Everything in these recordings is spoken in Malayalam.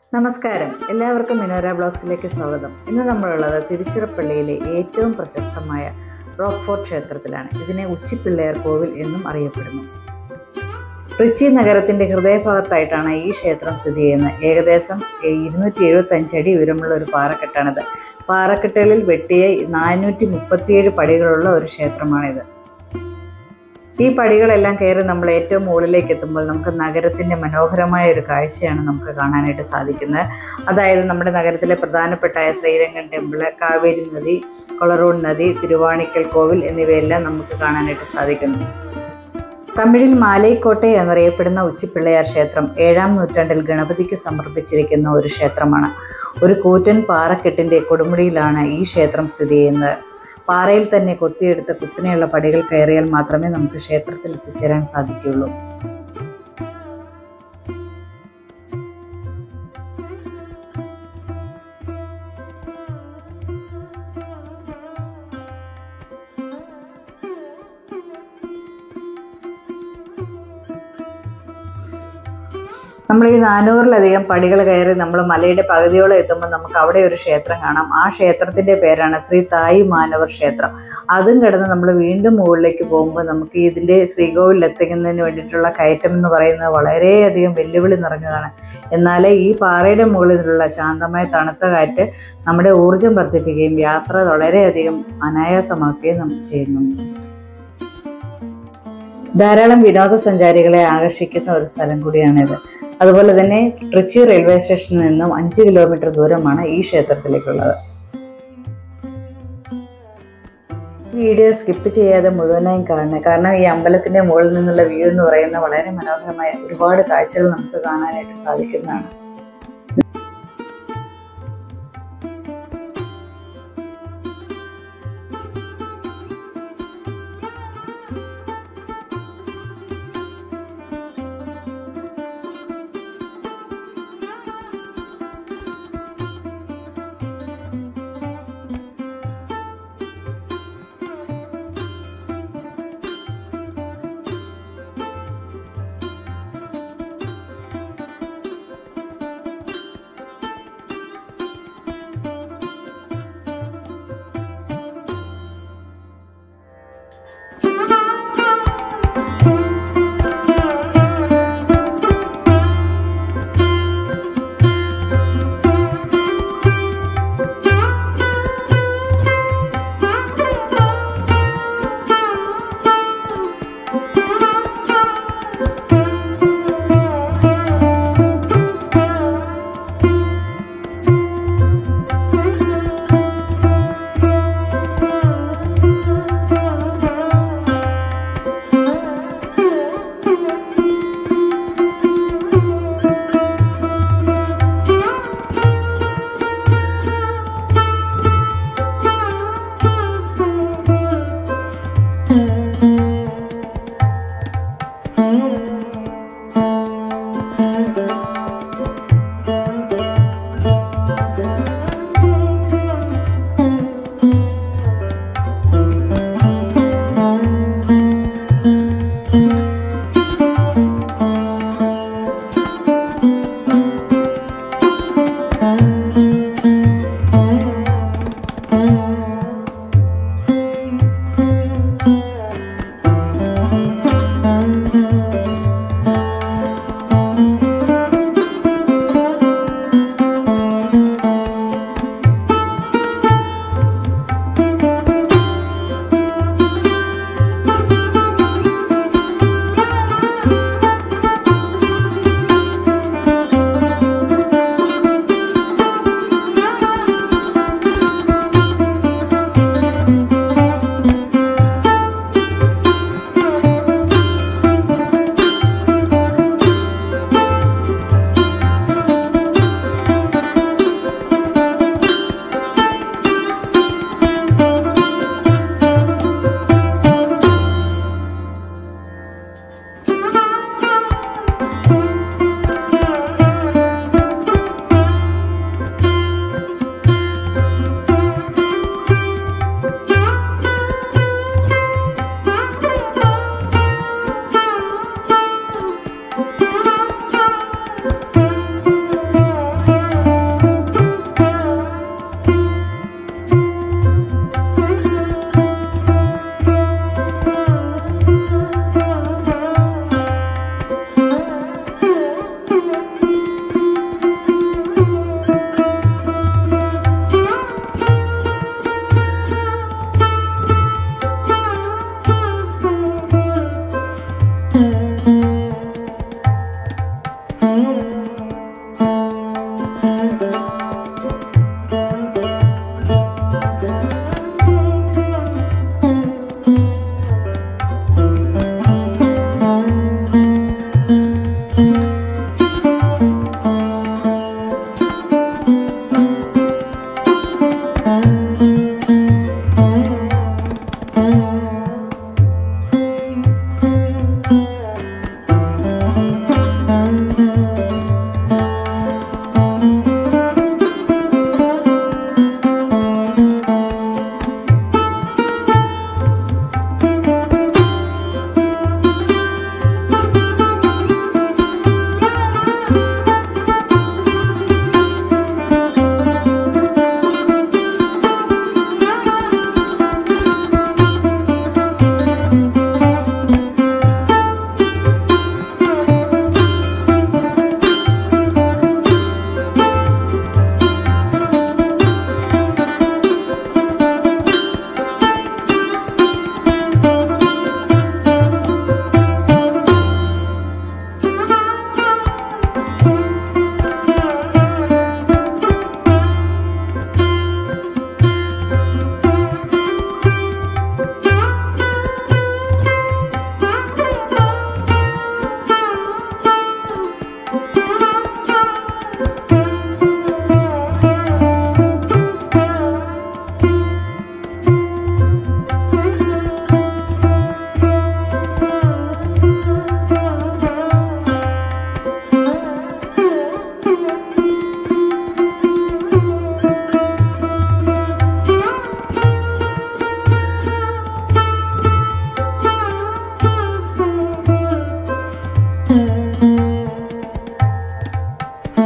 നമസ്കാരം എല്ലാവർക്കും മിനോര ബ്ലോഗ്സിലേക്ക് സ്വാഗതം ഇന്ന് നമ്മളുള്ളത് തിരുച്ചിറപ്പള്ളിയിലെ ഏറ്റവും പ്രശസ്തമായ റോക്ക്ഫോർട്ട് ക്ഷേത്രത്തിലാണ് ഇതിനെ ഉച്ചിപ്പിള്ളയർ കോവിൽ എന്നും അറിയപ്പെടുന്നു ട്രിച്ചി നഗരത്തിന്റെ ഹൃദയഭാഗത്തായിട്ടാണ് ഈ ക്ഷേത്രം സ്ഥിതി ചെയ്യുന്നത് ഏകദേശം ഇരുന്നൂറ്റി എഴുപത്തഞ്ച് അടി ഉയരമുള്ള ഒരു പാറക്കെട്ടാണിത് പാറക്കെട്ടുകളിൽ വെട്ടിയ നാനൂറ്റി മുപ്പത്തിയേഴ് പടികളുള്ള ഒരു ക്ഷേത്രമാണിത് ഈ പടികളെല്ലാം കയറി നമ്മൾ ഏറ്റവും മുകളിലേക്ക് എത്തുമ്പോൾ നമുക്ക് നഗരത്തിൻ്റെ മനോഹരമായ ഒരു കാഴ്ചയാണ് നമുക്ക് കാണാനായിട്ട് സാധിക്കുന്നത് അതായത് നമ്മുടെ നഗരത്തിലെ പ്രധാനപ്പെട്ടായ ശ്രീരംഗം ടെമ്പിള് കാവേരി നദി കൊളറൂൺ നദി തിരുവാണിക്കൽ കോവിൽ എന്നിവയെല്ലാം നമുക്ക് കാണാനായിട്ട് സാധിക്കുന്നു തമിഴിൽ മാലൈക്കോട്ടെ എന്നറിയപ്പെടുന്ന ഉച്ചിപ്പിള്ളയാർ ക്ഷേത്രം ഏഴാം നൂറ്റാണ്ടിൽ ഗണപതിക്ക് സമർപ്പിച്ചിരിക്കുന്ന ഒരു ക്ഷേത്രമാണ് ഒരു കൂറ്റൻ പാറക്കെട്ടിൻ്റെ കൊടുമുടിയിലാണ് ഈ ക്ഷേത്രം സ്ഥിതി ചെയ്യുന്നത് പാറയിൽ തന്നെ കൊത്തിയെടുത്ത കുത്തിനെയുള്ള പടികൾ കയറിയാൽ മാത്രമേ നമുക്ക് ക്ഷേത്രത്തിൽ എത്തിച്ചേരാൻ സാധിക്കുകയുള്ളൂ നമ്മൾ ഈ നാനൂറിലധികം പടികൾ കയറി നമ്മൾ മലയുടെ പകുതിയോളം എത്തുമ്പോൾ നമുക്ക് അവിടെ ഒരു ക്ഷേത്രം കാണാം ആ ക്ഷേത്രത്തിന്റെ പേരാണ് ശ്രീ തായി മാനവർ ക്ഷേത്രം അതും കിടന്ന് നമ്മൾ വീണ്ടും മുകളിലേക്ക് പോകുമ്പോൾ നമുക്ക് ഇതിന്റെ ശ്രീകോവിലിൽ എത്തിക്കുന്നതിന് വേണ്ടിയിട്ടുള്ള കയറ്റം എന്ന് പറയുന്നത് വളരെയധികം വെല്ലുവിളി നിറഞ്ഞതാണ് എന്നാൽ ഈ പാറയുടെ മുകളിലുള്ള ശാന്തമായ തണുത്ത കാറ്റ് നമ്മുടെ ഊർജം വർദ്ധിപ്പിക്കുകയും യാത്ര വളരെയധികം അനായാസമാക്കുകയും നമുക്ക് ചെയ്യുന്നുണ്ട് ധാരാളം വിനോദസഞ്ചാരികളെ ആകർഷിക്കുന്ന ഒരു സ്ഥലം കൂടിയാണിത് അതുപോലെ തന്നെ ട്രിച്ചി റെയിൽവേ സ്റ്റേഷനിൽ നിന്നും അഞ്ച് കിലോമീറ്റർ ദൂരമാണ് ഈ ക്ഷേത്രത്തിലേക്കുള്ളത് വീഡിയോ സ്കിപ്പ് ചെയ്യാതെ മുഴുവനായും കാണുന്നത് കാരണം ഈ അമ്പലത്തിന്റെ മുകളിൽ നിന്നുള്ള വ്യൂ എന്ന് പറയുന്നത് വളരെ മനോഹരമായ ഒരുപാട് കാഴ്ചകൾ നമുക്ക് കാണാനായിട്ട് സാധിക്കുന്നതാണ്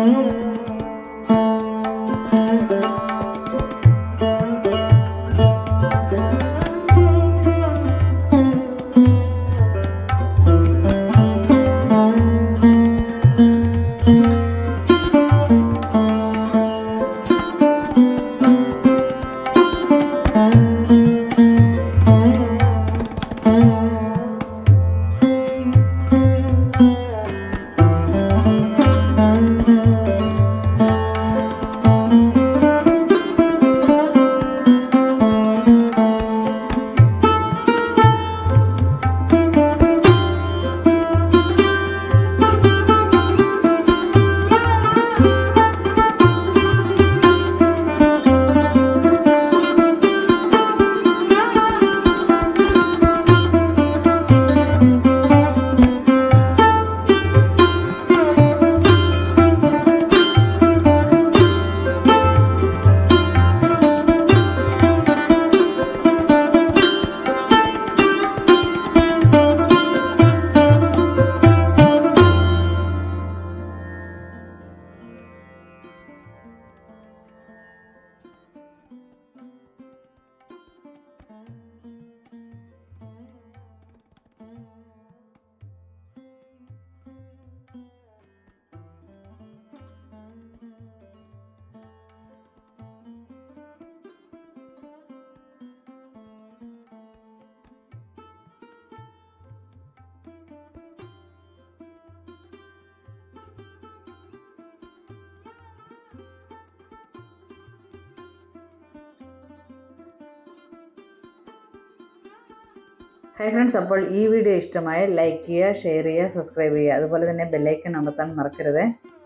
ഹൈ ഫ്രണ്ട്സ് അപ്പോൾ ഈ വീഡിയോ ഇഷ്ടമായ ലൈക്ക് ചെയ്യുക ഷെയർ ചെയ്യുക സബ്സ്ക്രൈബ് ചെയ്യുക അതുപോലെ തന്നെ ബെല്ലൈക്കൺ അമർത്താൻ മറക്കരുത്